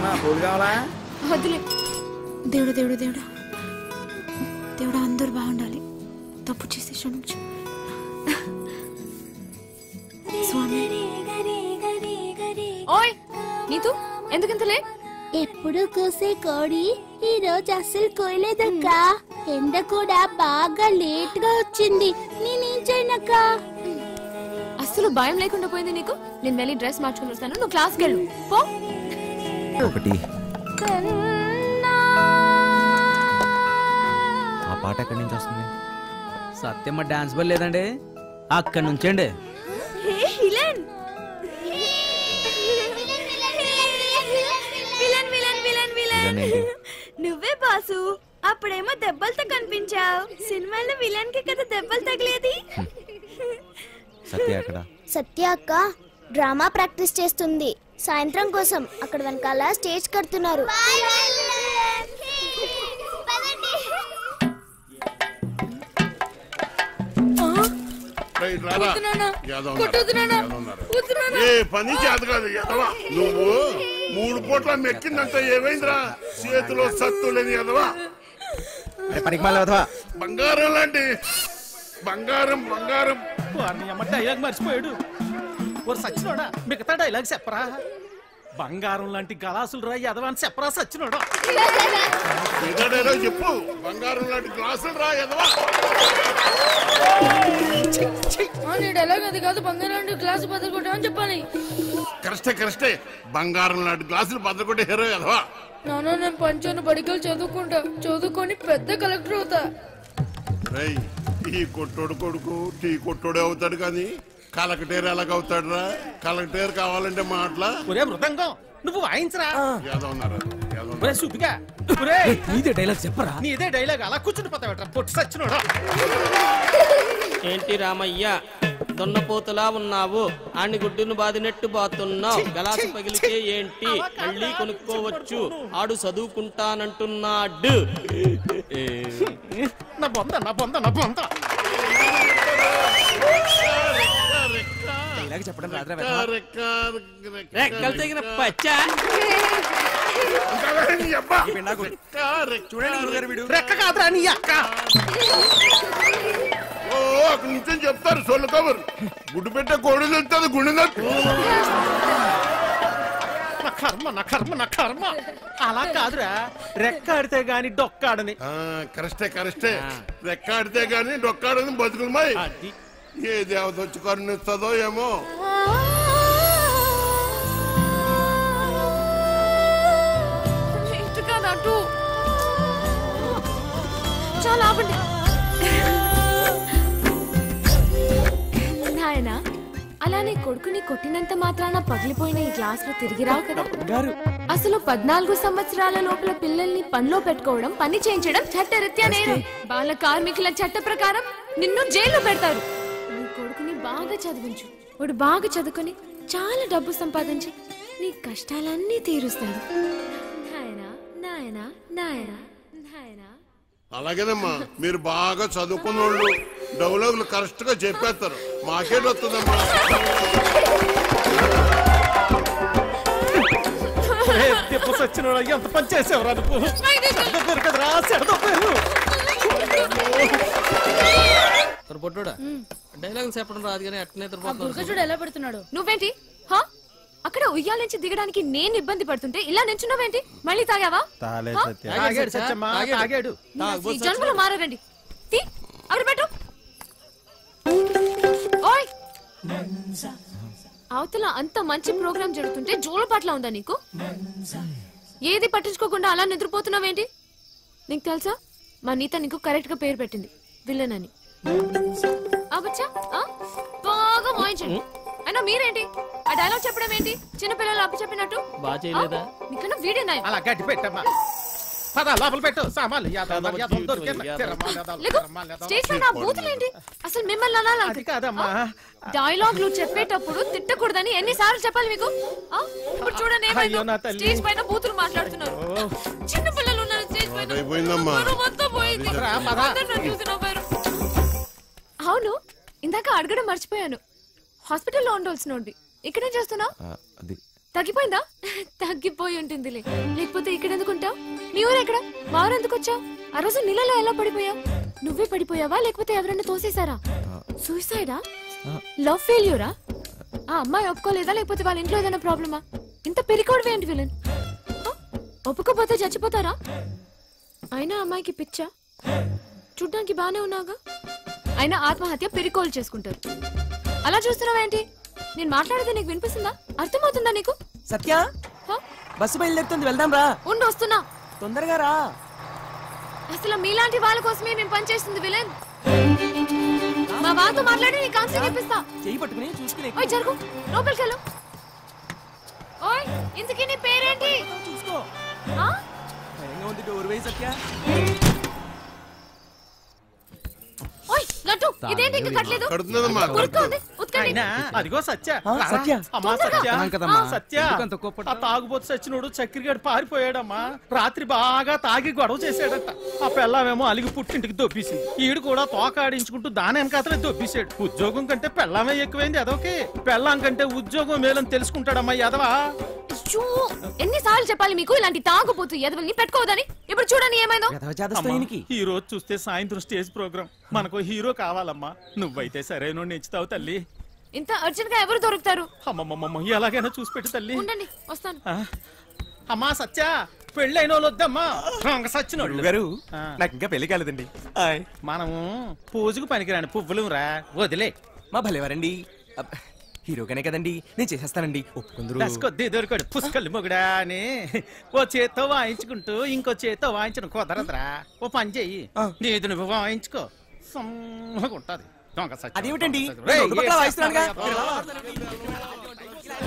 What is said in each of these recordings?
ఏమన్నా పూలు కావాలా వద్దులే దేవుడు దేవుడు దేవుడు దేవుడు అందరూ బాగుండాలి తప్పు చేసి క్షమించు స్వామి ఓయ్ నీతు ఎందుకింత లేట్ ఎప్పుడు కూసే కోడి ఈ రోజు అస్సలు కోయలేదక్క ఎండ కూడా బాగా లేట్ గా వచ్చింది నేనేం చేయనక్క అస్సలు భయం లేకుండా పోయింది నీకు నేను వెళ్ళి డ్రెస్ మార్చుకుని వస్తాను నువ్వు క్లాస్కి వెళ్ళు పో ఒకటి ఆ పాట ఎక్కడి నుంచి వస్తుంది సత్యమ్మ డాన్స్ బల్ లేదండి అక్కడి నుంచండి విలన్ విలన్ విలన్ విలన్ ఇదేనేంటి? నువ్వే బాసు అప్పుడేమో దెబ్బలతో కనిపించావు సినిమాలో విలన్ కి కదా దెబ్బలు తగిలేది సత్య అక్కడ సత్య అక్క డ్రామా ప్రాక్టీస్ చేస్తుంది సాయంత్రం కోసం అక్కడ వెనకాల స్టేజ్ కడుతున్నారు రైట్ రారా. యాదవ్ ఉన్నారు. యాదవ్ ఉన్నారు. ఏ పని చేత కాదు ఎదవా నువ్వు మూడు పూట్ల మెక్కిందంటే ఏమైందిరా చేతిలో సత్తు లేని ఎదవా పనికి మళ్ళీ వదవా బంగారం లాంటి బంగారం బంగారం వారిని అమ్మ డైలాగ్ మర్చిపోయాడు ఓ సచ్చినోడా మిగతా డైలాగ్ చెప్పరా బంగారం లాంటి గలాసులు రా ఎదవాని చెప్పరా సచ్చినోడా ఏదో చెప్పు బంగారం లాంటి గ్లాసులు రా ఎదవా డైలాగ్ అది కాదు బంగారం క్లాస్ బదులుకుంటామని చెప్పాలి కరెక్టే కరెక్టే బంగారం లాంటి గ్లాసులు బద్దకొట్టే హీరో ఎదవా నాన్న నేను పంచాను బడికలు చదువుకుంటా చదువుకొని పెద్ద కలెక్టర్ అవుతా రేయ్ ఈ కొట్టోడు కొడుకు టీ కొట్టోడే అవుతాడు కానీ కలెక్టర్ ఎలాగవుతాడు రా కలెక్టర్ కావాలంటే మాటలా ఒరే మృదంగం నువ్వు వాయించరా యాదవ్ ఉన్నారు యాదవ్ ఉన్నారు. ఒరే సుబ్బిగా ఒరే నీదే డైలాగ్ చెప్పరా నీదే డైలాగ్ అలా కూర్చుని పోతావేట్రా పొట్టు సచ్చినోడా ఏంటి రామయ్య దున్నపోతులా ఉన్నావు ఆని గుడ్డును బాదినట్టు బాతున్నావు గలాసు పగిలితే ఏంటి మళ్ళీ కొనుక్కోవచ్చు ఆడు చదువుకుంటానంటున్నాడు నా బొంద నా బొంద నా బొంద డైలాగ్ చెప్పడం రాదురా రెక్క, వెధవా. రెక్క, రెక్క, రెక్కలు తెగిన పచ్చా ఇంకా నీ అబ్బా. పిండాకు. రెక్క, రెక్క, చూడండి గురుగారు వీడు రెక్క కాదురా నీ అక్క ఓ అక్కడి నుంచి చెప్తారు సొల్లు కబురు గుడ్డు పెట్టే కోడి తెలుస్తుంది గుండె నొప్పి. నా కర్మ నా కర్మ నా కర్మ అలా కాదురా రెక్క ఆడితే గాని డొక్కాడని ఆ కరెస్టే కరెస్టే రెక్క ఆడితే గాని డొక్కాడని బతుకులమాయి అది ఏ దేవత వచ్చి కరుణిస్తుందో ఏమో ఇటుగా నటు చాలా ఆపండి నాయన అలానే కొడుకుని కొట్టినంత మాత్రాన పగిలిపోయిన ఈ గ్లాసులు తిరిగి రావు కదా అసలు పద్నాలుగు సంవత్సరాల లోపల పిల్లల్ని పనిలో పెట్టుకోవడం పని చేయించడం చట్టరీత్యా నేరం బాల కార్మికుల చట్ట ప్రకారం నిన్ను జైల్లో పెడతారు నీ కొడుకుని బాగా చదివించు వాడు బాగా చదువుకొని చాలా డబ్బు సంపాదించి నీ కష్టాలన్నీ తీరుస్తాడు నాయనా నాయనా నాయనా నాయనా అలాగేనమ్మా మీరు బాగా చదువుకున్న వాళ్ళు డౌలర్లు కరెక్ట్ గా చెప్పేస్తారు మాకేట్ వస్తుందమ్మా ఏ దెబ్బ సచ్చినోడా ఎంత పని చేసేవరా నువ్వు సెడదొప్పారు కదరా సెడదొప్పారు పొట్టుడా డైలాగ్ చెప్పడం రాదు కానీ అట్నే నిద్రపోతావు చూడు ఎలా పెడుతున్నాడు నువ్వేంటి హా అక్కడ ఉయ్యాల నుంచి దిగడానికి నేను ఇబ్బంది పడుతుంటే ఇలా నించున్నావేంటి మళ్ళీ తాగావా తాలే హా? సత్య తాగాడు సత్యమ్మా తాగాడు ఈ జన్మలో మారారండి తీ అక్కడ పెట్టు ఓయ్ అవతల అంత మంచి ప్రోగ్రాం జరుగుతుంటే జోలపాట్ల ఉందా నీకు ఏది పట్టించుకోకుండా అలా నిద్రపోతున్నావేంటి నీకు తెలుసా మా నీత నీకు కరెక్ట్ గా పేరు పెట్టింది విల్లన్ అని ఆ బచ్చా ఆ? బాగా మోయించండి అయినా మీరేంటి ఆ డైలాగ్ చెప్పడం ఏంటి చిన్నపిల్లలు అప్పు చెప్పినట్టు బాగా చేయలేదా మీకన్నా వీడియో నాయం అలా గట్టి పెట్టమ్మా పద లోపల పెట్టు సామాన్లు యాదవ్ యాదవ్ దొరికింది యాదవ్. తిరమాల యాదవ్, లేకు తిరమాల యాదవ్. స్టేజ్ పైన ఆ బూతులేంటి అసలు మిమ్మల్ని అనాలి అది కాదమ్మా డైలాగ్లు చెప్పేటప్పుడు తిట్టకూడదని ఎన్నిసార్లు చెప్పాలి మీకు ఆ? ఇప్పుడు చూడండి ఏమైందో. అయ్యో నా తల్లి. స్టేజ్ పైన బూతులు మాట్లాడుతున్నారు చిన్న పిల్లలు ఉన్నారు స్టేజ్ పైన అయిపోయిందమ్మా మనం అంతా పోయింది రా, పద. అందరూ నన్ను చూసి నవ్వారు. అవును ఇందాక అడగడం మర్చిపోయాను హాస్పిటల్లో ఉండాల్సినోడి ఇక్కడేం చేస్తున్నావు ఆ, అది తగ్గిపోయిందా తగ్గిపోయి ఉంటుందిలే లేకపోతే ఇక్కడ ఎందుకుంటావు నీ ఊరు ఎక్కడ మా ఊరు ఎందుకు వచ్చావు ఆ రోజు నీళ్ళలో ఎలా పడిపోయావు నువ్వే పడిపోయావా లేకపోతే ఎవరైనా తోసేశారా సూసైడా లవ్ ఫెయిల్యూరా ఆ అమ్మాయి ఒప్పుకోలేదా లేకపోతే వాళ్ళ ఇంట్లో ఏదైనా ప్రాబ్లమా ఇంత పెరికోవడం ఏంటి విలన్ ఒప్పుకోపోతే చచ్చిపోతారా అయినా అమ్మాయికి పిచ్చా చూడ్డానికి బానే ఉన్నాగా అయినా ఆత్మహత్య పెరికోలు చేసుకుంటారు అలా చూస్తున్నావేంటి నేను మాట్లాడేది నీకు వినిపిస్తుందా అర్థమవుతుందా నీకు సత్య హ? బస్సు బయలుదేరుతుంది వెళ్దాం రా ఉండు వస్తున్నా తొందరగా రా అసలు మీలాంటి వాళ్ళ కోసమే మేము పనిచేస్తుంది విలన్ మా వాళ్ళతో మాట్లాడి నీ కౌన్సిలింగ్ ఇప్పిస్తా చెయ్యి పట్టుకుని చూసుకుని ఓయ్ జరుగు లోపలికి వెళ్ళు ఓయ్ ఇంతకీ నీ పేరేంటి చూసుకో ఆ? భయంగా ఉంది డోర్ వేయి సత్య ఓయ్ లడ్డు ఇదేంటి ఇంకా కట్టలేదు కడుతున్నదమ్మా ఉరుక్క ఉంది ఉతకండి అయినా అదిగో సత్య ఆ, రారా. సత్య. అమ్మా తొందరగా. సత్య అన్నాను కదమ్మా. ఆ, సత్య ఎందుకంత కోప్పడతావ్? ఆ తాగుబోతు సచ్చినోడు చక్కెరగాడు పారిపోయాడమ్మా రాత్రి బాగా తాగి గొడవ చేశాడట ఆ పెళ్ళామేమో అలిగి పుట్టింటికి దొబ్బేసింది ఈడు కూడా తోకాడించుకుంటూ దాని వెనకాతలే దొబ్బేశాడు ఉద్యోగం కంటే పెళ్ళామే ఎక్కువైంది అదొకే పెళ్ళాం కంటే ఉద్యోగం మేలని తెలుసుకుంటాడమ్మా ఎదవా అయ్యో, ఎన్నిసార్లు చెప్పాలి మీకు ఇలాంటి తాగుపోతు ఎదవల్ని పెట్టుకోవద్దని ఇప్పుడు చూడండి ఏమైందో గదవజాదస్తో ఈయనకి ఈ రోజు చూస్తే సాయంత్రం స్టేజ్ ప్రోగ్రామ్ మనకు హీరో కావాలమ్మా నువ్వైతే సరైన నెచ్చుతావు తల్లి ఇంత అర్జెంట్ గా ఎవరు దొరుకుతారు అమ్మమ్మమ్మ ఎలాగైనా చూసి పెట్టు తల్లి ఉండండి వస్తాను ఆ? అమ్మా సత్య పెళ్ళైన వాళ్ళు వద్దమ్మా రంగ సచ్చినోళ్ళు గారు ఆ. నాకు ఇంకా పెళ్లి కాలేదండి ఆయ్. మనము పూజకు పనికిరాని పువ్వులు రా వదిలే మా భలేవారండి అబ్బ, హీరోగానే కదండి నేను చేసేస్తానండి ఒప్పుకుందరు దశకొద్ది దొరికాడు పుష్కలు మొగుడా అని ఓ చేత్తో వాయించుకుంటూ ఇంకో చేత్తో వాయించడం కుదరదురా ఓ పని చెయ్యి ఆ. నీది నువ్వు వాయించుకో సమ్మగా ఉంటది దొంగ సచ్చిన అదేమిటండి దొంగ సచ్చిన. నేను రేయ్, రెండు పక్కల ఏ వాయిస్తున్నానుగా చేస్తావా? మీరు ఎలా వాడుతున్నారండి?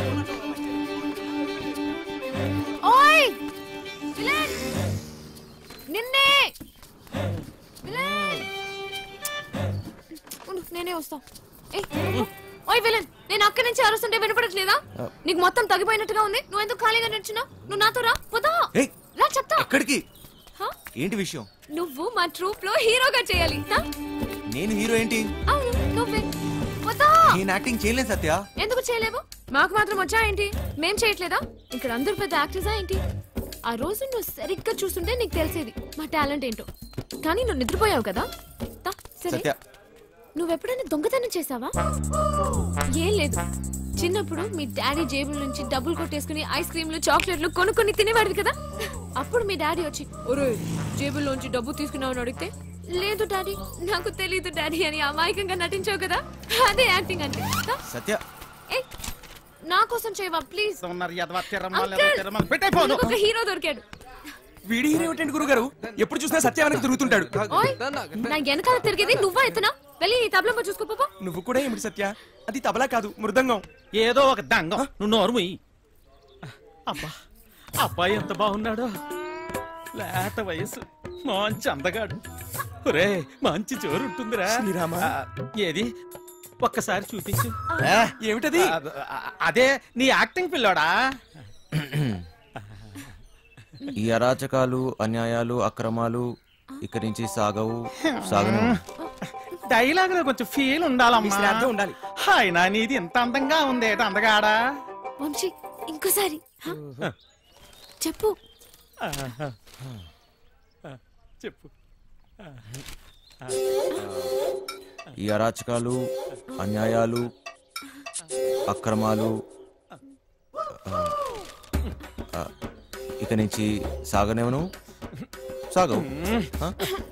ఓయ్ విలన్ నిన్నే విలన్ ఉండు, నేనే వస్తా ఏయ్, ఉండు. ఓయ్ విలన్ నేను అక్కడి నుంచి అరుస్తుంటే వినపడట్లేదా నీకు మొత్తం తగ్గిపోయినట్టుగా ఉంది నువ్వు ఎందుకు ఖాళీగా నిల్చున్నావు నువ్వు నాతో రా పోదా ఏయ్. రా చెప్తా ఎక్కడికి హ? ఏంటి విషయం నువ్వు మా ట్రూప్ లో హీరోగా చేయాలి దా? నేను హీరో ఏంటి అవును నువ్వే పోదా నేను యాక్టింగ్ చేయలేను సత్య ఎందుకు చేయలేవు మాకు మాత్రం వచ్చా ఏంటి మేం చేయట్లేదా ఇక్కడ అందరు పెద్ద యాక్టర్సా ఏంటి ఆ రోజు నువ్వు సరిగ్గా చూస్తుంటే నీకు తెలిసేది మా టాలెంట్ ఏంటో కానీ నువ్వు నిద్రపోయావు కదా తా, సరే సత్య నువ్వెప్పుడైనా దొంగతనం చేసావా ఏం లేదు చిన్నప్పుడు మీ డాడీ జేబుల నుంచి డబ్బులు కొట్టేసుకుని ఐస్ క్రీమ్లు చాక్లెట్లు కొనుక్కొని తినేవాడివి కదా అప్పుడు మీ డాడీ వచ్చి ఒరే జేబుల్లోంచి డబ్బు తీసుకున్నావు అడిగితే లేదు డాడీ నాకు తెలీదు డాడీ అని అమాయకంగా నటించావు కదా అదే యాక్టింగ్ అంటే దా. సత్య ఏయ్, నా కోసం చేయవా ప్లీజ్ ఉన్నారు ఎదవ తిరమల అంకుల్, ఎదవ తిరమల పెట్టే పోను మనకు ఒక హీరో దొరికాడు వీడి హీరో ఏమిటండి గురుగారు ఎప్పుడు చూసినా సత్య వెనక్కి తిరుగుతుంటాడు ఓయ్ నా వెనకాల తిరిగేది నువ్వా ఎత్తునా వెళ్ళి నీ తబలమ్మ చూసుకోపో నువ్వు కూడా ఏమిటి సత్య అది తబలా కాదు మృదంగం ఏదో ఒక దంగం నువ్వు నోరు ముయ్యి అబ్బా అబ్బాయి ఎంత బాగున్నాడో లేత వయసు మంచి అందగాడు ఒరే మంచి జోరు ఉంటుందిరా శ్రీరామ. ఆ, ఏది ఒక్కసారి చూపించు ఏ, ఏమిటది ఆ, ఆ, అదే నీ యాక్టింగ్ పిల్లోడా ఈ అరాచకాలు అన్యాయాలు అక్రమాలు ఇక్కడి నుంచి సాగవు సాగను డైలాగ్ లో కొంచెం ఫీల్ మీ ఉండాలమ్మా శ్రాద్ధం ఉండాలి అయినా నీది ఇంత అందంగా ఉంది ఏట అందగాడా వంశీ ఇంకోసారి హ? చెప్పు ఆహా. ఆ, చెప్పు ఈ అరాచకాలు అన్యాయాలు అక్రమాలు ఆ, ఆ, ఇక నుంచి సాగనేవను సాగవు ఆ?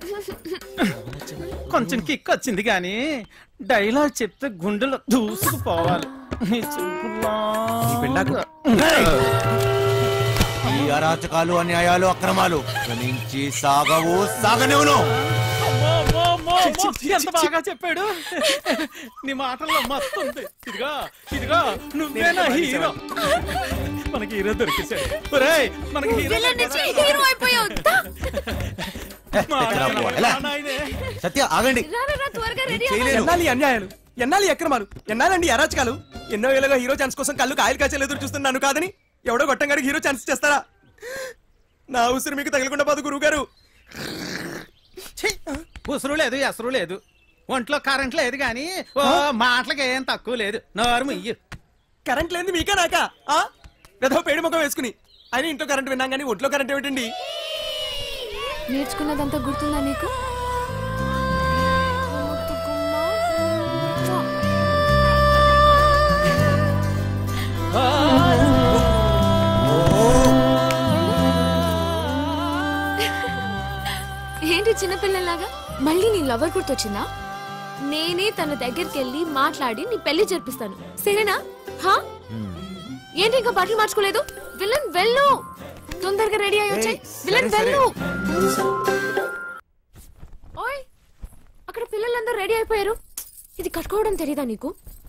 కొంచెం కిక్ వచ్చింది కానీ డైలాగ్ చెప్తే గుండెలో దూసుకుపోవాలి నీ చూపులా- ఈ పిండాకు. ఈ అరాచకాలు అన్యాయాలు అక్రమాలు ఇక నుంచి సాగవు సాగనేవను అమ్మో, అమ్మో, అమ్మో, అమ్మో, ఎంత బాగా చెప్పాడు నీ మాటల్లో మస్తు ఉంది ఇదిగో ఇదిగో నువ్వే నా హీరో మనకి హీరో దొరికేశాడు ఒరేయ్ మనకి హీరో విలన్ నుంచి హీరో అయిపోయావు దా. ఎక్కడా పోవా? ఎలా? నాయనే. సత్య ఆగండి రా రా, రా త్వరగా రెడీ చేయలేను ఎన్నాలి అన్యాయాలు ఎన్నాలి అక్రమాలు ఎన్నాలండి అరాచకాలు ఎన్నో ఏళ్ళగా హీరో ఛాన్స్ కోసం కళ్ళు కాయలు కాచేలు ఎదురు చూస్తున్నాను కాదని ఎవడో గొట్టంగాడికి హీరో ఛాన్స్ చేస్తారా నా ఉసిరి మీకు తగలకుండా పోదు గురువు గారు ఛీ! ఉసురు లేదు ఎసరు లేదు ఒంట్లో కరెంట్ లేదు కానీ ఓ మాటలకి ఏం తక్కువ లేదు నోరు ముయ్యు కరెంట్ లేని మీకా నాకా ఆ? పెద్ద పేడి ముఖం వేసుకుని ఆయన ఇంట్లో కరెంట్ విన్నాం కానీ ఒంట్లో కరెంట్ ఏమిటండి నేర్చుకున్నదంతా గుర్తుందా నీకు ఏంటి చిన్నపిల్లలాగా మళ్ళీ నీ లవర్ గుర్తొచ్చిందా నేనే తన దగ్గరికి వెళ్ళి మాట్లాడి నీ పెళ్లి జరిపిస్తాను సరేనా హా ఏంటి ఇంకా బట్టలు మార్చుకోలేదు విలన్ వెళ్ళు తొందరగా రెడీ అయ్యి వచ్చాయి విలన్ సరే, వెళ్ళు ఓయ్ అక్కడ పిల్లలందరూ రెడీ అయిపోయారు ఇది కట్టుకోవడం తెలీదా నీకు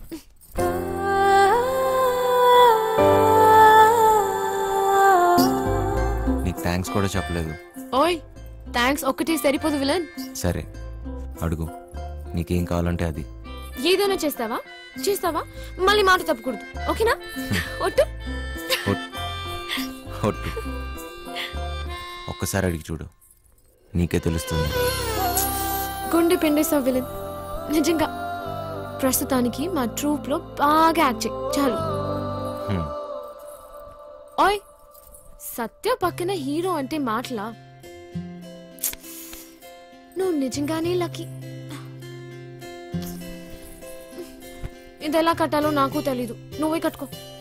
నీకు థ్యాంక్స్ కూడా చెప్పలేదు ఓయ్ థ్యాంక్స్ ఒక్కటే సరిపోదు విలన్ సరే అడుగు నీకేం కావాలంటే అది ఏదైనా చేస్తావా చేస్తావా మళ్ళీ మాట తప్పకూడదు ఓకేనా ఒట్టు ఒట్- ఒట్టు ఒక్కసారి అడిగి చూడు నీకే తెలుస్తుంది గుండె పిండేసావు విలన్ నిజంగా ప్రస్తుతానికి మా ట్రూప్ లో బాగా యాక్ట్ చేయి చాలు హ్మ్. ఓయ్ సత్య పక్కన హీరో అంటే మాటలా నువ్వు నిజంగానే లక్కీ ఇది ఎలా కట్టాలో నాకు తెలీదు నువ్వే కట్టుకో